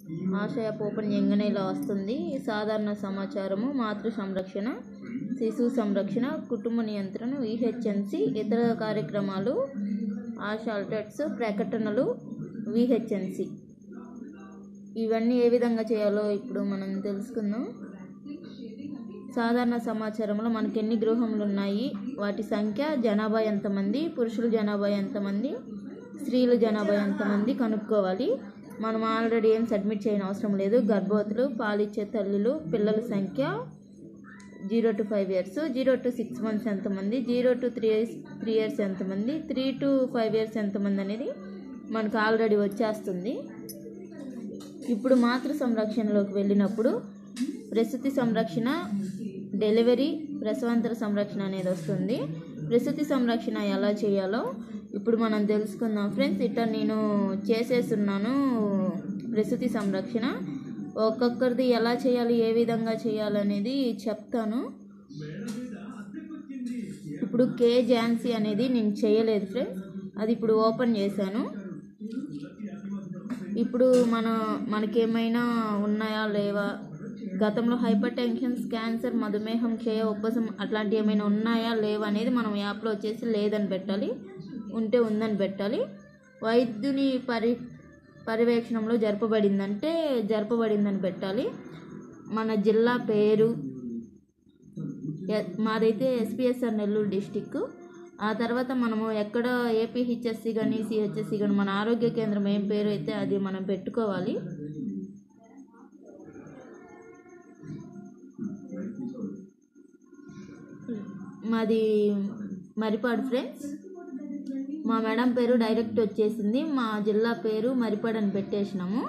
ఆశయ ఓపెన్ చేయగానే ఇలా వస్తుంది సాధారణ సమాచారము మాతృ సంరక్షణ శిశు సంరక్షణ కుటుంబ నియంత్రణ విహెచ్ఎన్సి ఇతర కార్యక్రమాలు ఆషాల్టెట్స్ ప్రకటనలు విహెచ్ఎన్సి ఇవన్నీ ఏ విధంగా చేయాలో ఇప్పుడు మనం తెలుసుకుందాం సాధారణ సమాచారంలో మనకి ఎన్ని గృహములు ఉన్నాయి వాటి సంఖ్య జనాభా ఎంతమంది పురుషుల జనాభా ఎంతమంది స్త్రీల జనాభా ఎంతమంది కనుక్కోవాలి మనం ఆల్రెడీ ఏం సబ్మిట్ చేయని అవసరం లేదు గర్భవతులు పాలిచ్చే తల్లులు పిల్లల సంఖ్య zero to five years zero to six months ఎంతమంది zero to three years three years ఎంతమంది త్రీ టు ఫైవ్ ఇయర్స్ ఎంతమంది అనేది మనకు ఆల్రెడీ వచ్చేస్తుంది ఇప్పుడు మాతృ సంరక్షణలోకి వెళ్ళినప్పుడు ప్రసూతి సంరక్షణ డెలివరీ ప్రసవాంతర సంరక్షణ అనేది వస్తుంది ప్రసూతి సంరక్షణ ఎలా చేయాలో ఇప్పుడు మనం తెలుసుకుందాం ఫ్రెండ్స్ ఇట్లా నేను చేసేస్తున్నాను ప్రసూతి సంరక్షణ ఒక్కొక్కరిది ఎలా చేయాలి ఏ విధంగా చేయాలనేది చెప్తాను ఇప్పుడు కే ఝాన్సీ అనేది నేను చేయలేదు ఫ్రెండ్స్ అది ఇప్పుడు ఓపెన్ చేశాను ఇప్పుడు మన మనకేమైనా ఉన్నాయా లేవా గతంలో హైపర్ టెన్షన్ క్యాన్సర్ మధుమేహం క్షయ ఉపశం అట్లాంటివి ఏమైనా ఉన్నాయా లేవా అనేది మనం యాప్లో వచ్చేసి లేదని పెట్టాలి ఉంటే ఉందని పెట్టాలి వైద్యుని పరి పర్యవేక్షణంలో జరపబడిందంటే జరపబడిందని పెట్టాలి మన జిల్లా పేరు ఎ- మాదైతే ఎస్పిఎస్ఆర్ నెల్లూరు డిస్టిక్ ఆ తర్వాత మనము ఎక్కడ ఏపీహెచ్ఎస్సి కానీ సిహెచ్ఎస్సి కానీ మన ఆరోగ్య కేంద్రం ఏం పేరు అయితే అది మనం పెట్టుకోవాలి మాది మరిపాడు ఫ్రెండ్స్ మా మేడం పేరు డైరెక్ట్ వచ్చేసింది మా జిల్లా పేరు మరిపాడు అని పెట్టేసినాము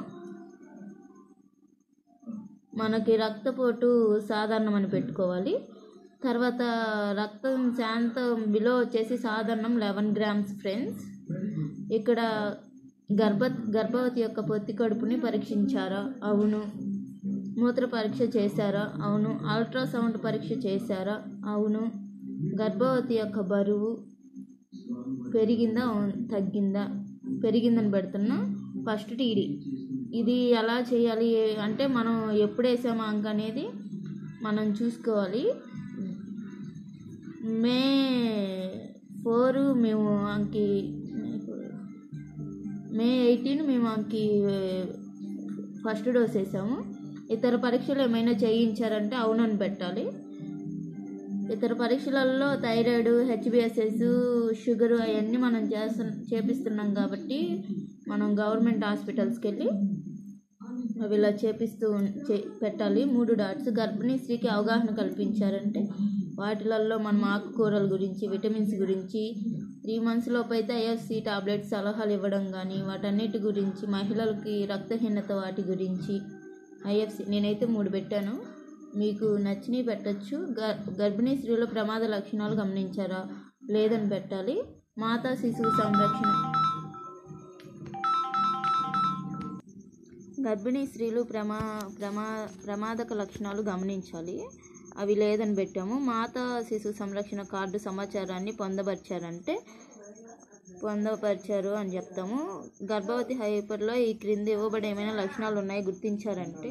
మనకి రక్తపోటు సాధారణం అని పెట్టుకోవాలి తర్వాత రక్తం శాంతం బిలో వచ్చేసి సాధారణం లెవెన్ గ్రామ్స్ ఫ్రెండ్స్ ఇక్కడ గర్భ గర్భవతి యొక్క పొత్తి కడుపుని పరీక్షించారా అవును మూత్ర పరీక్ష చేశారా అవును అల్ట్రాసౌండ్ పరీక్ష చేశారా అవును గర్భవతి యొక్క బరువు పెరిగిందా అవును తగ్గిందా పెరిగిందని పెడుతున్నా ఫస్ట్ టీడీ ఇది ఎలా చేయాలి ఏ- అంటే మనం ఎప్పుడు వేసామా అంక అనేది మనం చూసుకోవాలి మే ఫోర్ మేము అంకి మే ఎయిటీన్ మేము అంకి ఫస్ట్ డోస్ వేసాము ఇతర పరీక్షలు ఏమైనా చేయించారంటే అవునని పెట్టాలి ఇతర పరీక్షలలో థైరాయిడ్ హెచ్బిఎస్ఎస్ షుగర్ అవన్నీ మనం చేస్తు చేపిస్తున్నాం కాబట్టి మనం గవర్నమెంట్ హాస్పిటల్స్కి వెళ్ళి అవి ఇలా చేపిస్తూ ఉన్- చే పెట్టాలి మూడు డాట్స్ గర్భిణీ స్త్రీకి అవగాహన కల్పించారంటే వాటిలలో మనం ఆకుకూరల గురించి విటమిన్స్ గురించి త్రీ మంత్స్ లోపు అయితే ఐఎఫ్సి టాబ్లెట్స్ సలహాలు ఇవ్వడం కానీ వాటన్నిటి గురించి మహిళలకి రక్తహీనత వాటి గురించి ఐఎఫ్సి నేనైతే మూడు పెట్టాను మీకు నచ్చినవి పెట్టచ్చు గర్ గర్భిణీ స్త్రీలో ప్రమాద లక్షణాలు గమనించారా లేదని పెట్టాలి మాతా శిశువు సంరక్షణ గర్భిణీ స్త్రీలు ప్రమా ప్రమా ప్రమాదక లక్షణాలు గమనించాలి అవి లేదని పెట్టాము మాతా శిశు సంరక్షణ కార్డు సమాచారాన్ని పొందపరిచారంటే పొందపరిచారు అని చెప్తాము గర్భవతి హైపర్లో ఈ క్రింది ఇవ్వబడి ఏమైనా లక్షణాలు ఉన్నాయి గుర్తించారంటే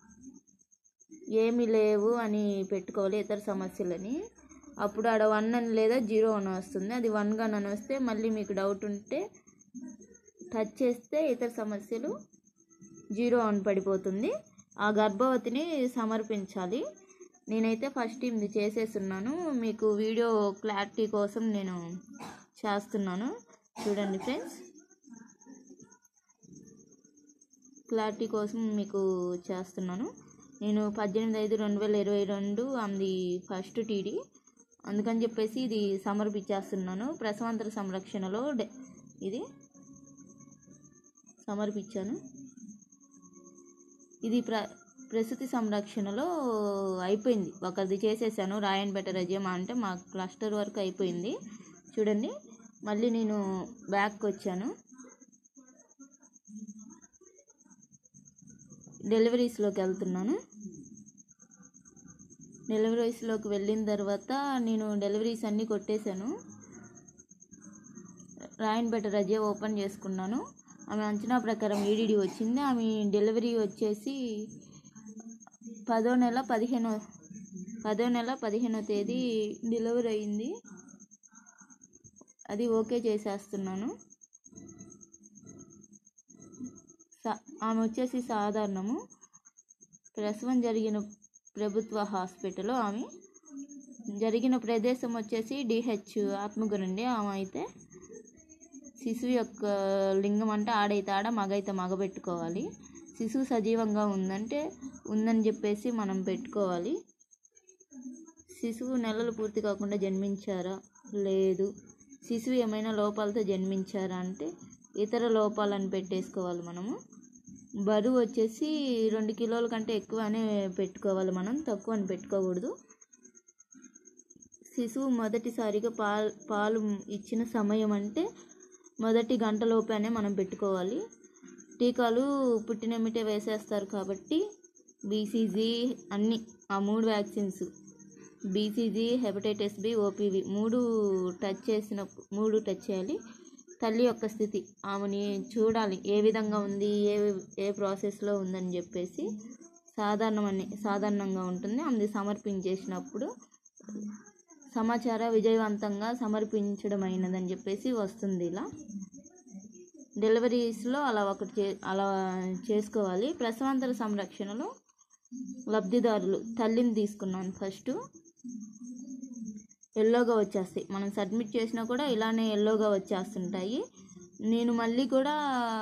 ఏమీ లేవు అని పెట్టుకోవాలి ఇతర సమస్యలని అప్పుడు ఆడ వన్ అని లేదా జీరో అని వస్తుంది అది వన్గా అని వస్తే మళ్ళీ మీకు డౌట్ ఉంటే టచ్ చేస్తే ఇతర సమస్యలు జీరో అని పడిపోతుంది ఆ గర్భవతిని సమర్పించాలి నేనైతే ఫస్ట్ ఇది చేసేస్తున్నాను మీకు వీడియో క్లారిటీ కోసం నేను చేస్తున్నాను చూడండి ఫ్రెండ్స్ క్లారిటీ కోసం మీకు చేస్తున్నాను నేను పద్దెనిమిది ఐదు రెండు వేల ఇరవై రెండు అంది ఫస్ట్ టీడీ అందుకని చెప్పేసి ఇది సమర్పించేస్తున్నాను ప్రసవాంతర సంరక్షణలో డె- ఇది సమర్పించాను ఇది ప్ర ప్రసూతి సంరక్షణలో అయిపోయింది ఒకరిది చేసేసాను రాయన్పేట రజయమా అంటే మా క్లస్టర్ వరకు అయిపోయింది చూడండి మళ్ళీ నేను బ్యాక్ వచ్చాను డెలివరీస్లోకి వెళ్తున్నాను డెలివరీస్లోకి వెళ్ళిన తర్వాత నేను డెలివరీస్ అన్నీ కొట్టేశాను రాయన్పేట రజే ఓపెన్ చేసుకున్నాను ఆమె అంచనా ప్రకారం ఈడీడీ వచ్చింది ఆమె డెలివరీ వచ్చేసి పదో నెల పదిహేనో పదో నెల పదిహేనో తేదీ డెలివరీ అయింది అది ఓకే చేసేస్తున్నాను సా- ఆమె వచ్చేసి సాధారణము ప్రసవం జరిగిన ప్రభుత్వ హాస్పిటల్ ఆమె జరిగిన ప్రదేశం వచ్చేసి డిహెచ్ ఆత్మగురండి ఆమె అయితే శిశువు యొక్క లింగం అంటే ఆడైతే ఆడ మగైతే మగ పెట్టుకోవాలి శిశువు సజీవంగా ఉందంటే ఉందని చెప్పేసి మనం పెట్టుకోవాలి శిశువు నెలలు పూర్తి కాకుండా జన్మించారా లేదు శిశువు ఏమైనా లోపాలతో జన్మించారా అంటే ఇతర లోపాలను పెట్టేసుకోవాలి మనము బరువు వచ్చేసి రెండు కిలోల కంటే ఎక్కువ అనే పెట్టుకోవాలి మనం తక్కువ అని పెట్టుకోకూడదు శిశువు మొదటిసారిగా పాలు పాలు ఇచ్చిన సమయం అంటే మొదటి గంటలోపేనే మనం పెట్టుకోవాలి టీకాలు పుట్టినమిటే వేసేస్తారు కాబట్టి బీసీజీ అన్ని ఆ మూడు vaccines BCG hepatitis B OPV మూడు టచ్ చేసిన మూడు టచ్ చేయాలి తల్లి యొక్క స్థితి ఆమెని చూడాలి ఏ విధంగా ఉంది ఏ ఏ ప్రాసెస్లో ఉందని చెప్పేసి సాధారణమని సాధారణంగా ఉంటుంది ఆమె సమర్పించేసినప్పుడు సమాచార విజయవంతంగా సమర్పించడమైనదని చెప్పేసి వస్తుంది ఇలా డెలివరీస్లో అలా ఒకటి చే అలా చేసుకోవాలి ప్రసవాంతర సంరక్షణలో లబ్ధిదారులు తల్లిని తీసుకున్నాను ఫస్ట్ ఎల్లోగా వచ్చేస్తాయి మనం సబ్మిట్ చేసినా కూడా ఇలానే ఎల్లోగా వచ్చేస్తుంటాయి నేను మళ్ళీ కూడా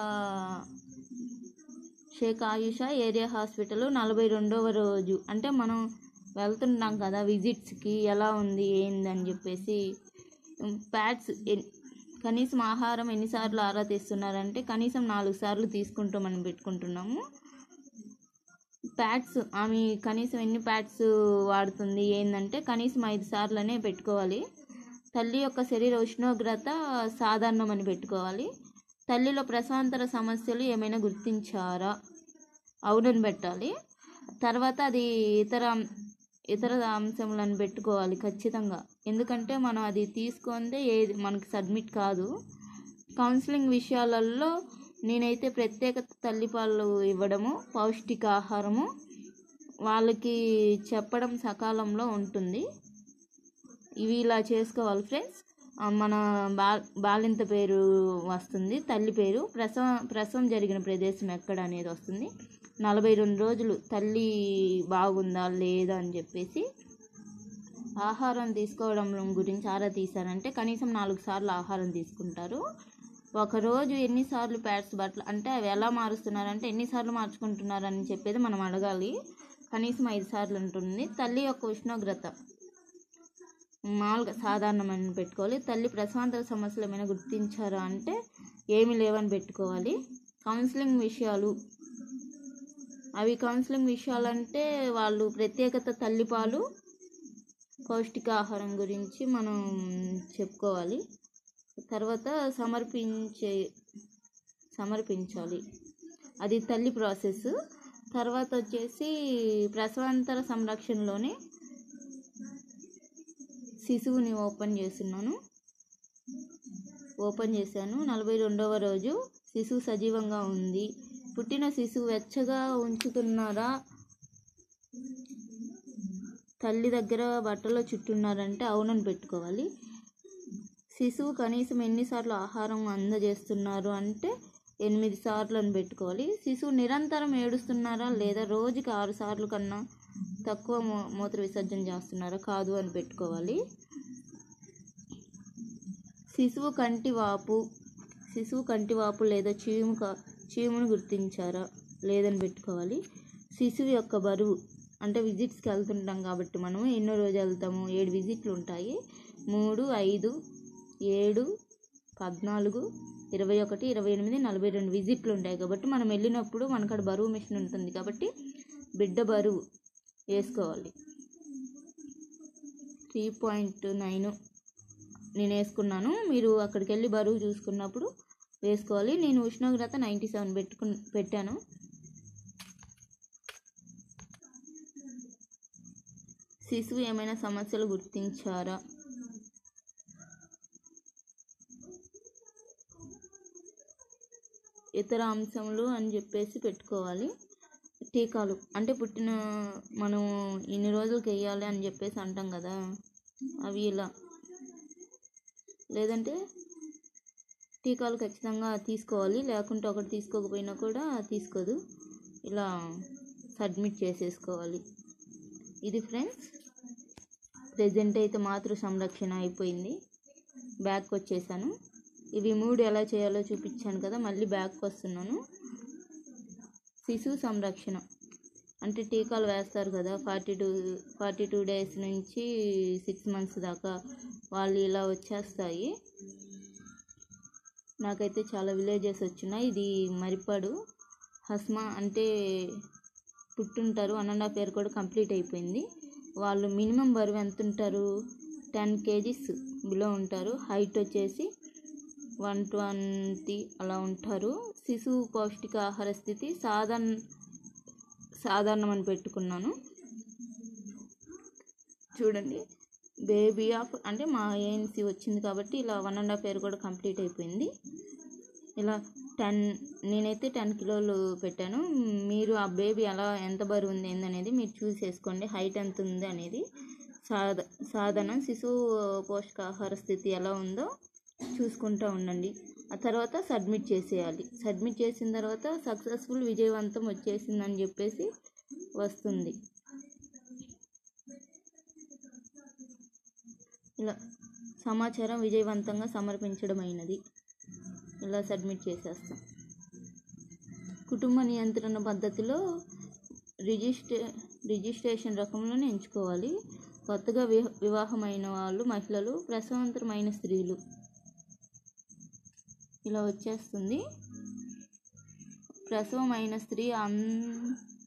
షేక్ ఆయుషా ఏరియా హాస్పిటల్ నలభై రెండవ రోజు అంటే మనం వెళ్తుంటాం కదా విజిట్స్కి ఎలా ఉంది ఏంది అని చెప్పేసి ప్యాడ్స్ కనీసం ఆహారం ఎన్నిసార్లు ఆరా తీస్తున్నారంటే కనీసం నాలుగు సార్లు తీసుకుంటామని పెట్టుకుంటున్నాము ప్యాడ్స్ ఆమె కనీసం ఎన్ని ప్యాడ్స్ వాడుతుంది ఏంటంటే కనీసం ఐదు సార్లనే పెట్టుకోవాలి తల్లి యొక్క శరీర ఉష్ణోగ్రత సాధారణమని పెట్టుకోవాలి తల్లిలో ప్రసవాంతర సమస్యలు ఏమైనా గుర్తించారా అవునని పెట్టాలి తర్వాత అది ఇతర ఇతర అంశములను పెట్టుకోవాలి ఖచ్చితంగా ఎందుకంటే మనం అది తీసుకుందే ఏది మనకి సబ్మిట్ కాదు కౌన్సిలింగ్ విషయాలలో నేనైతే ప్రత్యేక తల్లిపాలు ఇవ్వడము పౌష్టికాహారము వాళ్ళకి చెప్పడం సకాలంలో ఉంటుంది ఇవి ఇలా చేసుకోవాలి ఫ్రెండ్స్ ఆ, మన బా బాలింత పేరు వస్తుంది తల్లి పేరు ప్రసవం ప్రసవం జరిగిన ప్రదేశం ఎక్కడ అనేది వస్తుంది నలభై రెండు రోజులు తల్లి బాగుందా లేదా అని చెప్పేసి ఆహారం తీసుకోవడం గురించి ఆరా తీశారంటే కనీసం నాలుగు సార్లు ఆహారం తీసుకుంటారు ఒకరోజు ఎన్నిసార్లు ప్యాడ్స్ బట్టలు అంటే అవి ఎలా మారుస్తున్నారంటే ఎన్నిసార్లు మార్చుకుంటున్నారని చెప్పేది మనం అడగాలి కనీసం ఐదు సార్లు ఉంటుంది తల్లి యొక్క ఉష్ణోగ్రత మామూలుగా సాధారణమని పెట్టుకోవాలి తల్లి ప్రశాంతర సమస్యలు ఏమైనా గుర్తించారా అంటే ఏమీ లేవని పెట్టుకోవాలి కౌన్సిలింగ్ విషయాలు అవి కౌన్సిలింగ్ విషయాలంటే వాళ్ళు ప్రత్యేకత తల్లిపాలు పౌష్టికాహారం గురించి మనం చెప్పుకోవాలి తర్వాత సమర్పించే సమర్పించాలి అది తల్లి ప్రాసెస్ తర్వాత వచ్చేసి ప్రసవాంతర సంరక్షణలోనే శిశువుని ఓపెన్ చేస్తున్నాను ఓపెన్ చేశాను నలభై రెండవ రోజు శిశువు సజీవంగా ఉంది పుట్టిన శిశువు వెచ్చగా ఉంచుతున్నారా తల్లి దగ్గర బట్టలో చుట్టున్నారంటే అవునని పెట్టుకోవాలి శిశువు కనీసం ఎన్నిసార్లు ఆహారం అందజేస్తున్నారు అంటే ఎనిమిది సార్లు అని పెట్టుకోవాలి శిశువు నిరంతరం ఏడుస్తున్నారా లేదా రోజుకి ఆరు సార్లు కన్నా తక్కువ మూ మూత్ర విసర్జన చేస్తున్నారా కాదు అని పెట్టుకోవాలి శిశువు కంటి వాపు శిశువు కంటి వాపు లేదా చీము కా చీమును గుర్తించారా లేదని పెట్టుకోవాలి శిశువు యొక్క బరువు అంటే విజిట్స్కి వెళ్తుంటాం కాబట్టి మనము ఎన్నో రోజు వెళ్తాము ఏడు విజిట్లు ఉంటాయి మూడు ఐదు ఏడు పద్నాలుగు ఇరవై ఒకటి ఇరవై ఎనిమిది నలభై రెండు విజిట్లు ఉంటాయి కాబట్టి మనం వెళ్ళినప్పుడు మనకాడ బరువు మిషన్ ఉంటుంది కాబట్టి బిడ్డ బరువు వేసుకోవాలి త్రీ పాయింట్ నైన్ నేను వేసుకున్నాను మీరు అక్కడికి వెళ్ళి బరువు చూసుకున్నప్పుడు వేసుకోవాలి నేను ఉష్ణోగ్రత నైంటీ సెవెన్ పెట్టుకు పెట్టాను శిశువు ఏమైనా సమస్యలు గుర్తించారా ఇతర అంశములు అని చెప్పేసి పెట్టుకోవాలి టీకాలు అంటే పుట్టిన మనం ఇన్ని రోజులకి వేయాలి అని చెప్పేసి అంటాం కదా అవి ఇలా లేదంటే టీకాలు ఖచ్చితంగా తీసుకోవాలి లేకుంటే ఒకటి తీసుకోకపోయినా కూడా తీసుకోదు ఇలా సబ్మిట్ చేసేసుకోవాలి ఇది ఫ్రెండ్స్ ప్రజెంట్ అయితే మాతృ సంరక్షణ అయిపోయింది బ్యాక్ వచ్చేసాను ఇవి మూడు ఎలా చేయాలో చూపించాను కదా మళ్ళీ బ్యాక్ వస్తున్నాను శిశు సంరక్షణ అంటే టీకాలు వేస్తారు కదా forty two forty two days నుంచి సిక్స్ మంత్స్ దాకా వాళ్ళు ఇలా వచ్చేస్తాయి నాకైతే చాలా విలేజెస్ వచ్చినాయి ఇది మరిపాడు హస్మా అంటే పుట్టుంటారు వన్ అండ్ హాఫ్ ఇయర్ కూడా కంప్లీట్ అయిపోయింది వాళ్ళు మినిమం బరువు ఎంత ఉంటారు టెన్ కేజీస్ బిలో ఉంటారు హైట్ వచ్చేసి వన్ ట్వంటీ అలా ఉంటారు శిశువు పౌష్టికాహార స్థితి సాధారణ సాధారణం అని పెట్టుకున్నాను చూడండి బేబీ ఆఫ్ అంటే మా ఏఎన్సీ వచ్చింది కాబట్టి ఇలా వన్ అండ్ హాఫ్ ఇయర్ కూడా కంప్లీట్ అయిపోయింది ఇలా టెన్ నేనైతే టెన్ కిలోలు పెట్టాను మీరు ఆ బేబీ ఎలా ఎంత బరువు ఉంది ఏందనేది మీరు చూసేసుకోండి హైట్ ఎంత ఉంది అనేది సాధ సాధనం శిశువు పోషకాహార స్థితి ఎలా ఉందో చూసుకుంటూ ఉండండి ఆ తర్వాత సబ్మిట్ చేసేయాలి సబ్మిట్ చేసిన తర్వాత సక్సెస్ఫుల్ విజయవంతం వచ్చేసిందని చెప్పేసి వస్తుంది ఇలా సమాచారం విజయవంతంగా సమర్పించడమైనది ఇలా సబ్మిట్ చేసేస్తాం కుటుంబ నియంత్రణ పద్ధతిలో రిజిస్ట్రే రిజిస్ట్రేషన్ రకంలోనే ఎంచుకోవాలి కొత్తగా విహ వివాహమైన వాళ్ళు మహిళలు ప్రసవంతరమైన స్త్రీలు ఇలా వచ్చేస్తుంది ప్రసవమైన స్త్రీ అన్